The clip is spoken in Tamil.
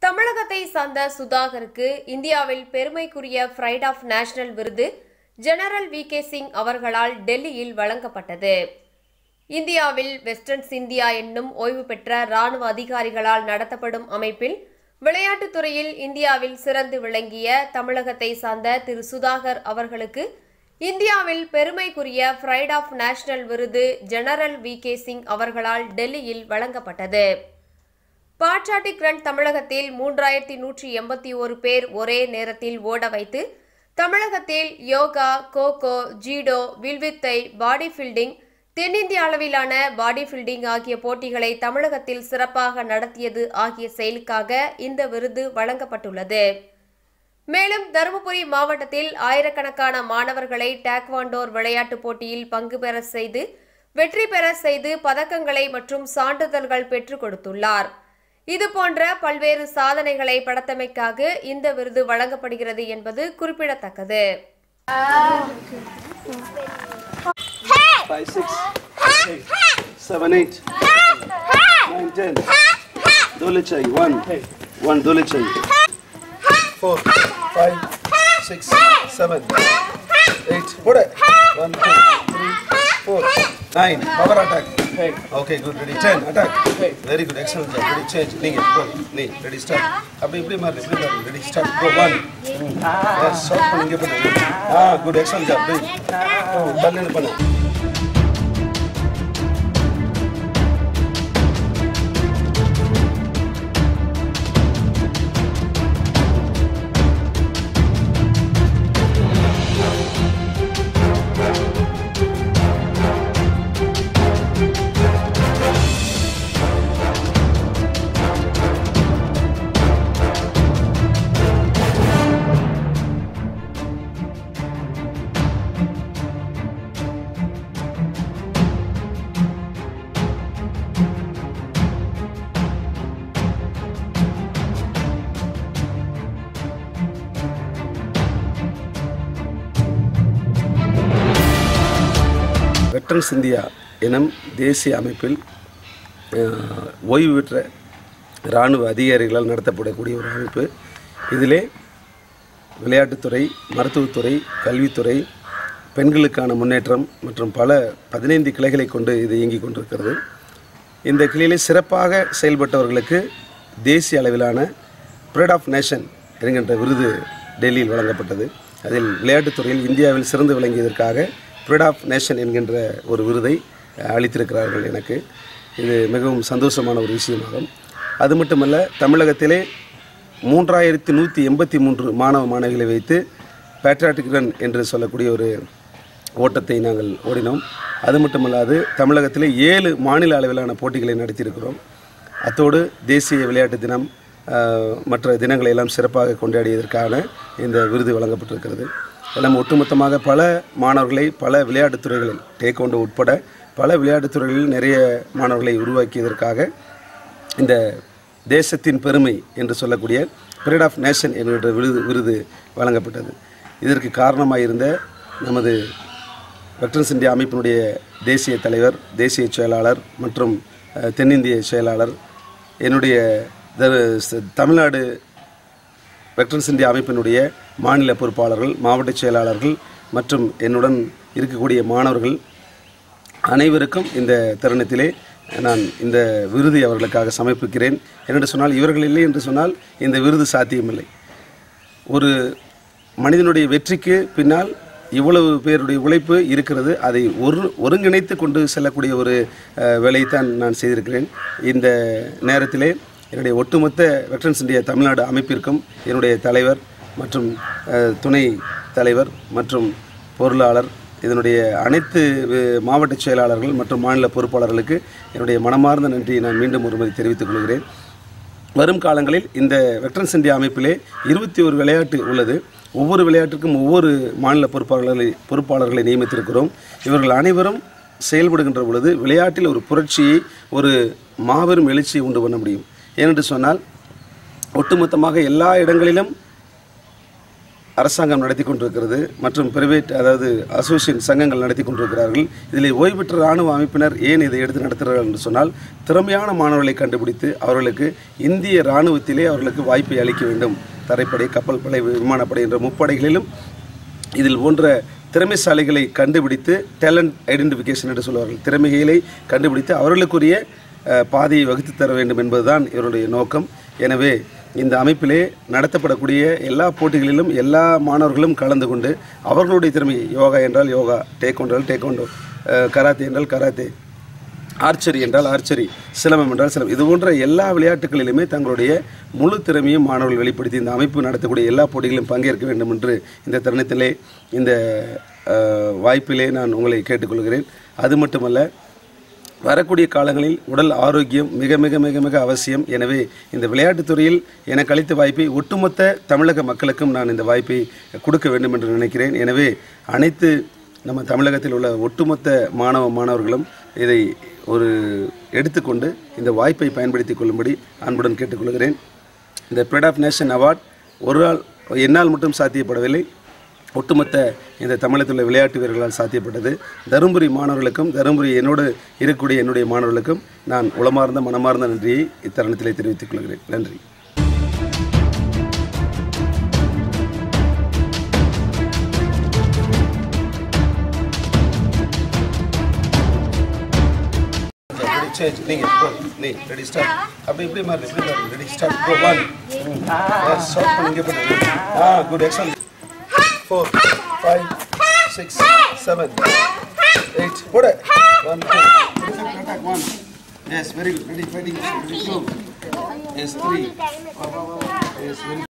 தமிழகத்தை சார்ந்த சுதாகருக்கு இந்தியாவில் பெருமைக்குரிய ஃப்ரைட் ஆஃப் நேஷனல் விருது ஜெனரல் வி கே சிங் அவர்களால் டெல்லியில் வழங்கப்பட்டது இந்தியாவில் வெஸ்டர்ன்ஸ் இந்தியா என்னும் ஓய்வு பெற்ற ராணுவ அதிகாரிகளால் நடத்தப்படும் அமைப்பில் விளையாட்டுத் துறையில் இந்தியாவில் சிறந்து விளங்கிய தமிழகத்தை சார்ந்த திரு சுதாகர் அவர்களுக்கு இந்தியாவில் பெருமைக்குரிய ஃப்ரைட் ஆஃப் நேஷனல் விருது ஜெனரல் வி கே சிங் அவர்களால் டெல்லியில் வழங்கப்பட்டது பாட்சாட்டிக் ரன் தமிழகத்தில் மூன்றாயிரத்தி நூற்றி எண்பத்தி ஒரு பேர் ஒரே நேரத்தில் ஓட வைத்து தமிழகத்தில் யோகா கோகோ ஜீடோ வில்வித்தை பாடி பில்டிங் தென்னிந்திய அளவிலான பாடி பில்டிங் ஆகிய போட்டிகளை தமிழகத்தில் சிறப்பாக நடத்தியது ஆகிய செயலுக்காக இந்த விருது வழங்கப்பட்டுள்ளது மேலும் தருமபுரி மாவட்டத்தில் ஆயிரக்கணக்கான மாணவர்களை டாக்வாண்டோர் விளையாட்டுப் போட்டியில் பங்கு பெற செய்து வெற்றி பெற செய்து பதக்கங்களை மற்றும் சான்றிதழ்கள் பெற்றுக் கொடுத்துள்ளார் இதுபோன்ற பல்வேறு சாதனைகளை படைத்தமைக்காக இந்த விருது வழங்கப்படுகிறது என்பது குறிப்பிடத்தக்கது five, six, eight, seven, eight, nine, ten. Dole chai, one, one dole chai. Four, five, six, seven, eight. Put it. One, two, three, four, nine. Power attack. Okay, good. Ready. Ten. Attack. Very good. Excellent job. Ready. Change. நீங்க go. நீ ready start. அப்படி இப்படி மாறு இப்படி மாறு ready start. Go one. Yes. Short பண்ணு இங்க பண்ணு. Ah, good. Excellent job. Ready. பண்ணு பண்ணு. வெட்டரன்ஸ் இந்தியா எனும் தேசிய அமைப்பில் அஹ், ஓய்வு பெற்ற இராணுவ அதிகாரிகளால் நடத்தப்படக்கூடிய ஒரு அமைப்பு இதிலே விளையாட்டுத்துறை மருத்துவத்துறை கல்வித்துறை பெண்களுக்கான முன்னேற்றம் மற்றும் பல பதினைந்து கிளைகளை கொண்டு இது இயங்கிக் கொண்டிருக்கிறது இந்த கிளையிலே சிறப்பாக செயல்பட்டவர்களுக்கு தேசிய அளவிலான பிரட் ஆஃப் நேஷன் என்கின்ற விருது டெல்லியில் வழங்கப்பட்டது அதில் விளையாட்டுத்துறையில் இந்தியாவில் சிறந்து விளங்கியதற்காக பிரட் ஆஃப் நேஷன் என்கின்ற ஒரு விருதை அஹ், அளித்திருக்கிறார்கள் எனக்கு இது மிகவும் சந்தோஷமான ஒரு விஷயமாகும் அது மட்டுமல்ல தமிழகத்திலே மூன்றாயிரத்தி நூற்றி எண்பத்தி மூன்று மாணவ மாணவிகளை வைத்து பேட்ரியாட்டிக் ரன் என்று சொல்லக்கூடிய ஒரு ஓட்டத்தை நாங்கள் ஓடினோம் அது மட்டுமல்லாது தமிழகத்திலே ஏழு மாநில அளவிலான போட்டிகளை நடத்தியிருக்கிறோம் அத்தோடு தேசிய விளையாட்டு தினம் ஆஹ், மற்ற தினங்களை எல்லாம் சிறப்பாக கொண்டாடியதற்கான இந்த விருது வழங்கப்பட்டிருக்கிறது எல்லாம் ஒட்டுமொத்தமாக பல மாணவர்களை பல விளையாட்டுத் துறைகளில் டேக்கோண்டோ உட்பட பல விளையாட்டுத் துறைகளில் நிறைய மாணவர்களை உருவாக்கியதற்காக இந்த தேசத்தின் பெருமை என்று சொல்லக்கூடிய பீரியட் ஆஃப் நேஷன் என்கின்ற விருது விருது வழங்கப்பட்டது இதற்கு காரணமாக இருந்த நமது வெட்டரன்ஸ் இந்தியா அமைப்பினுடைய தேசிய தலைவர் தேசிய செயலாளர் மற்றும் அஹ், தென்னிந்திய செயலாளர் என்னுடைய த- ச- தமிழ்நாடு வெட்டரன்ஸ் இந்தியா அமைப்பினுடைய மாநில பொறுப்பாளர்கள் மாவட்ட செயலாளர்கள் மற்றும் என்னுடன் இருக்கக்கூடிய மாணவர்கள் அனைவருக்கும் இந்த தருணத்திலே நான் இந்த விருதை அவர்களுக்காக சமர்ப்பிக்கிறேன் என்று சொன்னால் இவர்கள் இல்லை என்று சொன்னால் இந்த விருது சாத்தியமில்லை ஒரு மனிதனுடைய வெற்றிக்கு பின்னால் இவ்வளவு பேருடைய உழைப்பு இருக்கிறது அதை ஒரு ஒருங்கிணைத்து கொண்டு செல்லக்கூடிய ஒரு அஹ், வேலையைத்தான் நான் செய்திருக்கிறேன் இந்த நேரத்திலே என்னுடைய ஒட்டுமொத்த வெட்டரன்ஸ் இந்தியா தமிழ்நாடு அமைப்பிற்கும் என்னுடைய தலைவர் மற்றும் அஹ், துணை தலைவர் மற்றும் பொருளாளர் இதனுடைய அனைத்து அஹ், மாவட்ட செயலாளர்கள் மற்றும் மாநில பொறுப்பாளர்களுக்கு என்னுடைய மனமார்ந்த நன்றியை நான் மீண்டும் ஒருமுறை தெரிவித்துக் கொள்கிறேன் வரும் காலங்களில் இந்த வெட்டரன்ஸ் இந்தியா அமைப்பிலே இருபத்தி ஒரு விளையாட்டு உள்ளது ஒவ்வொரு விளையாட்டுக்கும் ஒவ்வொரு மாநில பொறுப்பாளர்களை பொறுப்பாளர்களை நியமித்திருக்கிறோம் இவர்கள் அனைவரும் செயல்படுகின்ற பொழுது விளையாட்டில் ஒரு புரட்சியை ஒரு மாபெரும் எழுச்சியை உண்டு பண்ண முடியும் ஏனென்று சொன்னால் ஒட்டுமொத்தமாக எல்லா இடங்களிலும் அரசாங்கம் நடத்தி கொண்டிருக்கிறது மற்றும் பிரைவேட் அதாவது அசோசியேஷன் சங்கங்கள் நடத்தி கொண்டிருக்கிறார்கள் இதில் ஓய்வு பெற்ற இராணுவ அமைப்பினர் ஏன் இதை எடுத்து நடத்துகிறார்கள் என்று சொன்னால் திறமையான மாணவர்களை கண்டுபிடித்து அவர்களுக்கு இந்திய இராணுவத்திலே அவர்களுக்கு வாய்ப்பை அளிக்க வேண்டும் தரைப்படை கப்பல் படை விமானப்படை என்ற முப்படைகளிலும் இதில் போன்ற திறமைசாலிகளை கண்டுபிடித்து டேலண்ட் ஐடென்டிஃபிகேஷன் என்று சொல்வார்கள் திறமைகளை கண்டுபிடித்து அவர்களுக்குரிய அஹ், பாதையை வகுத்து தர வேண்டும் என்பதுதான் இவருடைய நோக்கம் எனவே இந்த அமைப்பிலே நடத்தப்படக்கூடிய எல்லா போட்டிகளிலும் எல்லா மாணவர்களும் கலந்து கொண்டு அவர்களுடைய திறமையை யோகா என்றால் யோகா டேக் என்றால் டேக் கராத்தே என்றால் கராத்தே ஆர்ச்சரி என்றால் ஆர்ச்சரி சிலம்பம் என்றால் சிலம்பம் இது போன்ற எல்லா விளையாட்டுகளிலுமே தங்களுடைய முழு திறமையும் மாணவர்கள் வெளிப்படுத்தி இந்த அமைப்பு நடத்தக்கூடிய எல்லா போட்டிகளிலும் பங்கேற்க வேண்டும் என்று இந்த தருணத்திலே இந்த அஹ், வாய்ப்பிலே நான் உங்களை கேட்டுக்கொள்கிறேன் அது மட்டுமல்ல வரக்கூடிய காலங்களில் உடல் ஆரோக்கியம் மிக மிக மிக மிக அவசியம் எனவே இந்த விளையாட்டுத் துறையில் எனக்கு அளித்த வாய்ப்பை ஒட்டுமொத்த தமிழக மக்களுக்கும் நான் இந்த வாய்ப்பை கொடுக்க வேண்டும் என்று நினைக்கிறேன் எனவே அனைத்து நம்ம தமிழகத்தில் உள்ள ஒட்டுமொத்த மாணவ மாணவர்களும் இதை ஒரு எடுத்துக்கொண்டு இந்த வாய்ப்பை பயன்படுத்திக் கொள்ளும்படி அன்புடன் கேட்டுக்கொள்கிறேன் இந்த ப்ரைட் ஆஃப் நேஷன் அவார்ட் ஒரு நாள் என்னால் மட்டும் சாத்தியப்படவில்லை ஒட்டுமொத்த இந்த தமிழகத்தில் உள்ள விளையாட்டு வீரர்களால் சாத்தியப்பட்டது தருமபுரி மாணவர்களுக்கும் தருமபுரி என்னோடு இருக்கக்கூடிய என்னுடைய மாணவர்களுக்கும் நான் உளமார்ந்த மனமார்ந்த நன்றியை இத்தருணத்திலே தெரிவித்துக் கொள்கிறேன் நன்றி ரெடி சேஞ்ச் நீங்க போ நீ ரெடி ஸ்டார்ட் அப்படி இப்படி மாறு இப்படி மாறு ready start go one yes start பண்ணுங்க பண்ணுங்க ah good excellent four five six seven eight போடு one two attack one yes very good ready fighting ready two yes three yes very